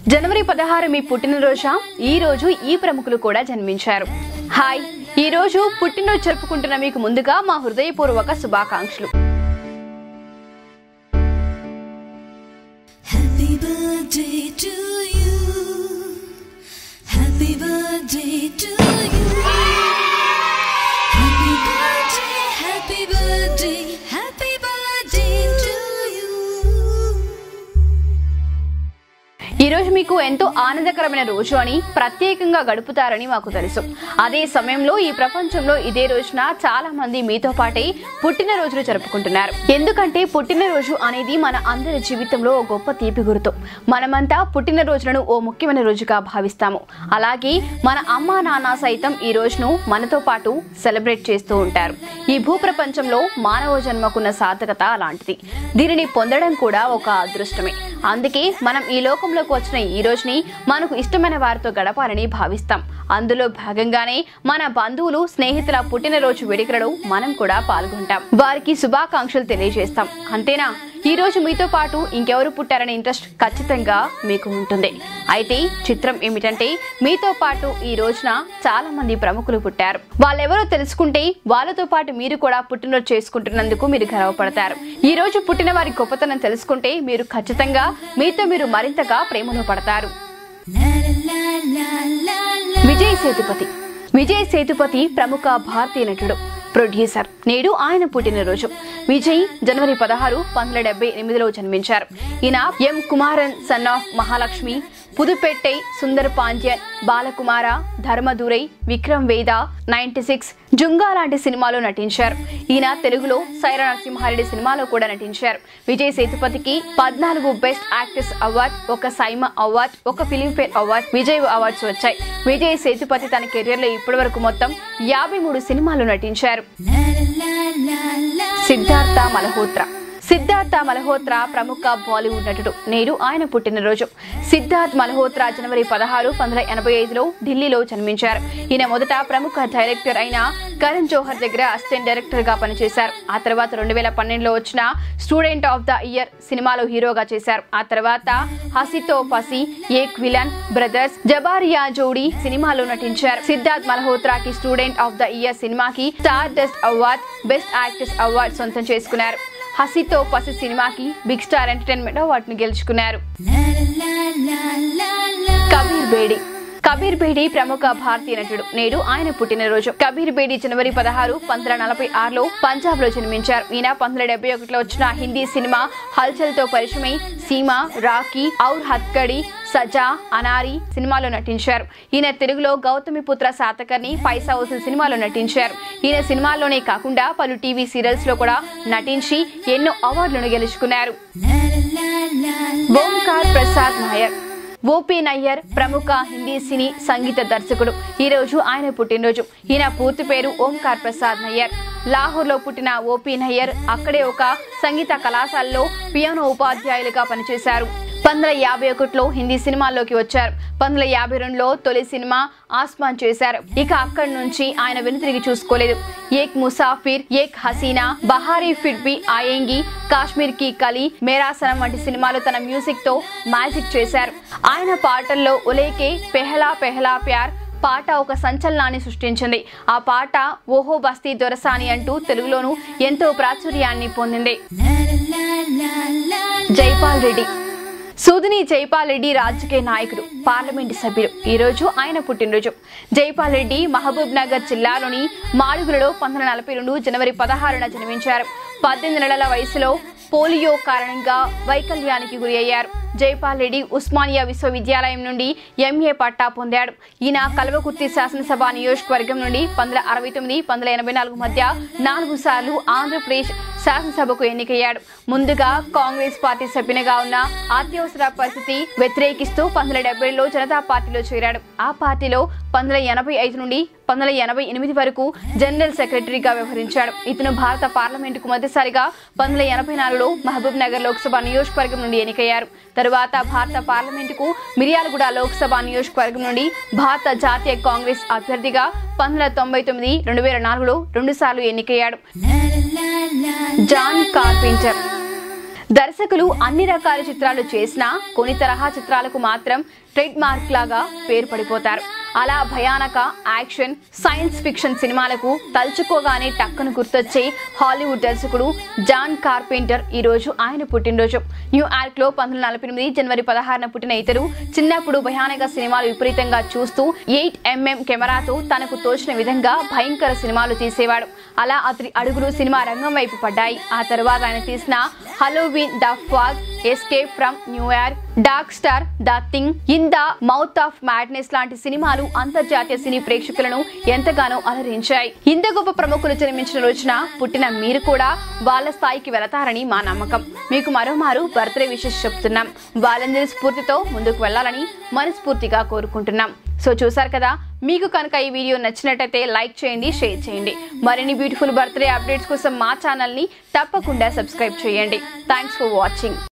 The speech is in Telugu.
జనవరి పదహారు మీ పుట్టినరోజా ఈ రోజు ఈ ప్రముఖులు కూడా జన్మించారు హాయ్ ఈ రోజు పుట్టినరోజు జరుపుకుంటున్న మీకు ముందుగా మా హృదయపూర్వక శుభాకాంక్షలు Happy birthday to you. Happy birthday to you. Happy birthday, happy birthday, happy birthday to you. ఈ రోజు మీకు ఎంతో ఆనందకరమైన రోజు అని ప్రత్యేకంగా గడుపుతారని మాకు తెలుసు అదే సమయంలో ఈ ప్రపంచంలో ఇదే రోజున చాలా మంది మీతో పాటే పుట్టినరోజులు జరుపుకుంటున్నారు ఎందుకంటే పుట్టినరోజు అనేది మన అందరి జీవితంలో ఓ గొప్ప తీపి గుర్తు మనమంతా పుట్టినరోజులను ఓ ముఖ్యమైన రోజుగా భావిస్తాము అలాగే మన అమ్మా నాన్న సైతం ఈ రోజును మనతో పాటు సెలబ్రేట్ చేస్తూ ఉంటారు ఈ భూప్రపంచంలో మానవ జన్మకున్న సార్థకత అలాంటిది దీనిని పొందడం కూడా ఒక అదృష్టమే అందుకే మనం ఈ లోకంలోకి వచ్చిన ఈ రోజుని మనకు ఇష్టమైన వారితో గడపాలని భావిస్తాం అందులో భాగంగానే మన బంధువులు స్నేహితుల పుట్టినరోజు వేడుకలలో మనం కూడా పాల్గొంటాం వారికి శుభాకాంక్షలు తెలియజేస్తాం అంతేనా ఈ రోజు మీతో పాటు ఇంకెవరు పుట్టారనే ఇంట్రెస్ట్ ఖచ్చితంగా మీకు ఉంటుంది అయితే చిత్రం ఏమిటంటే మీతో పాటు ఈ రోజున చాలా మంది ప్రముఖులు పుట్టారు వాళ్ళెవరో తెలుసుకుంటే వాళ్ళతో పాటు మీరు కూడా పుట్టినరోజు చేసుకుంటున్నందుకు మీరు గర్వపడతారు ఈ రోజు పుట్టిన వారి గొప్పతనం తెలుసుకుంటే మీరు ఖచ్చితంగా మీతో మీరు మరింతగా ప్రేమలో పడతారు La la la la la. Vijay Sethupathi Vijay Sethupathi ప్రముఖ భారతీయ నటుడు ప్రొడ్యూసర్ నేడు ఆయన పుట్టినరోజు విజయ్ జనవరి పదహారు పంతొమ్మిది డెబ్బై ఎనిమిదిలో జన్మించారు ఈయన M Kumaran son of Mahalakshmi Pudhupettai Sundar Pandian Balakumara Dharmadurai Vikram Vedha ninety six జుంగా లాంటి సినిమాలో నటించారు ఈయన తెలుగులో సైరా నరసింహారెడ్డి సినిమాలో కూడా నటించారు విజయ్ సేతుపతికి పద్నాలుగు బెస్ట్ యాక్ట్రెస్ అవార్డ్ ఒక సైమ అవార్డ్ ఒక ఫిలింఫేర్ అవార్డ్ విజయ్ అవార్డ్స్ వచ్చాయి విజయ్ సేతుపతి తన కెరీర్ లో ఇప్పటి వరకు మొత్తం యాభై మూడు సినిమాలు నటించారు La la la la. Siddhartha Malhotra Siddhartha Malhotra ప్రముఖ బాలీవుడ్ నటుడు నేడు ఆయన పుట్టినరోజు సిద్ధార్థ్ మల్హోత్రా జనవరి పదహారు పంతొమ్మిది ఎనభై ఐదులో ఢిల్లీలో జన్మించారు ఈయన మొదట ప్రముఖ డైరెక్టర్ అయిన కరణ్ జోహర్ దగ్గర అసిస్టెంట్ డైరెక్టర్ గా పనిచేశారు ఆ తర్వాత రెండు వేల పన్నెండులో వచ్చిన స్టూడెంట్ ఆఫ్ ద ఇయర్ సినిమాలో హీరోగా చేశారు ఆ తర్వాత హసితో పసి ఏక్ విలన్ బ్రదర్స్ జబారియా జోడీ సినిమాలో నటించారు సిద్ధార్థ్ మల్హోత్రాకి స్టూడెంట్ ఆఫ్ ద ఇయర్ సినిమాకి Stardust award best actress award సొంతం చేసుకున్నారు హసితో పసి సినిమాకి బిగ్ స్టార్ ఎంటర్టైన్మెంట్ అవార్డును గెలుచుకున్నారు La la la la la. Kabir Bedi Kabir Bedi ప్రముఖ భారతీయ నటుడు నేడు ఆయన పుట్టినరోజు కబీర్ బేడి జనవరి పదహారు పంతొమ్మిది నలభై ఆరులో పంజాబ్ లో జన్మించారు ఈయన పంతొమ్మిది డెబ్బై ఒకటిలో వచ్చిన హిందీ సినిమా హల్చల్ తో పరిచయమై సీమా రాకీ ఔర్ హత్కడి సజా అనారి సినిమాలో నటించారు ఈయన తెలుగులో గౌతమి పుత్ర సాతకర్ని పైసా వసూల్ సినిమాలో నటించారు ఈయన సినిమాల్లోనే కాకుండా పలు టీవీ సీరియల్స్ లో కూడా నటించి ఎన్నో అవార్డులను గెలుచుకున్నారు La la la la. Omkar Prasad Nayyar OP Nayyar ప్రముఖ హిందీ సినీ సంగీత దర్శకుడు ఈ రోజు ఆయన పుట్టినరోజు ఈయన పూర్తి పేరు ఓంకార్ ప్రసాద్ నయ్యర్ లాహోర్ లో పుట్టిన ఓపీ నయ్యర్ అక్కడే ఒక సంగీత కళాశాలలో పియానో ఉపాధ్యాయులుగా పనిచేశారు పంతొమ్మిది యాభై ఒకటిలో హిందీ సినిమాల్లోకి వచ్చారు పంతొమ్మిది యాభై రెండులో తొలి సినిమా ఆస్మాన్ చేశారు ఇక అక్కడి నుంచి ఆయన వెనుతిరిగి చూసుకోలేదు ఏక్ ముసాఫిర్ ఏక్ హసీనా బహారీ ఫిర్బి ఆయేంగి కాశ్మీర్ కి కలి మేరాసనం వంటి సినిమాలు తన మ్యూజిక్ తో మ్యాజిక్ చేశారు ఆయన పాటల్లో ఒలేకే పెహలా పెహలా ప్యార్ పాట ఒక సంచలనాన్ని సృష్టించింది ఆ పాట ఓహో బస్తీ దొరసాని అంటూ తెలుగులోనూ ఎంతో ప్రాచుర్యాన్ని పొందింది La la la la. Jaipal Reddy సూదిని జైపాల్ రెడ్డి రాజకీయ నాయకుడు పార్లమెంటు సభ్యుడు ఈ రోజు ఆయన పుట్టినరోజు జైపాల్ రెడ్డి మహబూబ్ నగర్ జిల్లాలోని మాడుగులలో పంతొమ్మిది నలభై రెండు జనవరి పదహారున జన్మించారు పద్దెనిమిది నెలల వయసులో పోలియో కారణంగా వైకల్యానికి గురి అయ్యారు జైపాల్ రెడ్డి ఉస్మానియా విశ్వవిద్యాలయం నుండి ఎంఏ పట్టా పొందాడు ఈయన కల్వకుర్తి శాసనసభ నియోజకవర్గం నుండి పంతొమ్మిది అరవై తొమ్మిది పంతొమ్మిది ఎనభై నాలుగు మధ్య నాలుగు సార్లు ఆంధ్రప్రదేశ్ శాసనసభకు ఎన్నికయ్యాడు ముందుగా కాంగ్రెస్ పార్టీ సభ్యునిగా ఉన్న అత్యవసర పరిస్థితి వ్యతిరేకిస్తూ పంతొమ్మిది డెబ్బైలో జనతా పార్టీలో చేరాడు ఆ పార్టీలో పంతొమ్మిది ఎనభై ఐదు నుండి పంతొమ్మిది ఎనభై ఎనిమిది వరకు జనరల్ సెక్రటరీగా వ్యవహరించాడు ఇతను భారత పార్లమెంటుకు మొదటిసారిగా పంతొమ్మిది ఎనభై నాలుగులో మహబూబ్ నగర్ లోక్సభ నియోజకవర్గం నుండి ఎన్నికయ్యారు తరువాత భారత పార్లమెంటుకు మిర్యాలగూడ లోక్సభ నియోజకవర్గం నుండి భారత జాతీయ కాంగ్రెస్ అభ్యర్థిగా పంతొమ్మిది తొంభై తొమ్మిది రెండు వేల నాలుగులో రెండుసార్లు ఎన్నికయ్యాడు La la la la. John Carpenter దర్శకులు అన్ని రకాల చిత్రాలు చేసినా కొన్ని తరహా చిత్రాలకు మాత్రం ట్రేడ్ మార్క్ లాగా పేరు పడిపోతారు అలా భయానక యాక్షన్ సైన్స్ ఫిక్షన్ సినిమాలకు తలుచుకోగానే టక్కును గుర్తొచ్చే హాలీవుడ్ దర్శకుడు జాన్ కార్పెంటర్ ఈ రోజు ఆయన పుట్టినరోజు న్యూయార్క్ లో పంతొమ్మిది నలభై ఎనిమిది జనవరి పదహారున పుట్టిన ఇతరు చిన్నప్పుడు భయానక సినిమాలు విపరీతంగా చూస్తూ ఎయిట్ ఎంఎం కెమెరాతో తనకు తోచిన విధంగా భయంకర సినిమాలు తీసేవాడు అలా అతని అడుగులు సినిమా రంగం వైపు పడ్డాయి ఆ తర్వాత ఆయన తీసిన Halloween the Fog Escape from New York Dark Star the Thing In the Mouth of Madness లాంటి సినిమాలు అంతర్జాతీయ సినీ ప్రేక్షకులను ఎంతగానో అలరించాయి ఇంత గొప్ప ప్రముఖులు జన్మించిన రోజున పుట్టిన మీరు కూడా వాళ్ళ స్థాయికి వెళతారని మా నమ్మకం మీకు మరోమారు బర్త్డే విషెస్ చెప్తున్నాం వాళ్ళందరి స్ఫూర్తితో ముందుకు వెళ్ళాలని మనస్ఫూర్తిగా కోరుకుంటున్నాం సో చూసారు కదా మీకు కనుక ఈ వీడియో నచ్చినట్టయితే లైక్ చేయండి షేర్ చేయండి మరిన్ని బ్యూటిఫుల్ బర్త్డే అప్డేట్స్ కోసం మా ఛానల్ని తప్పకుండా సబ్స్క్రైబ్ చేయండి థ్యాంక్స్ ఫర్ వాచింగ్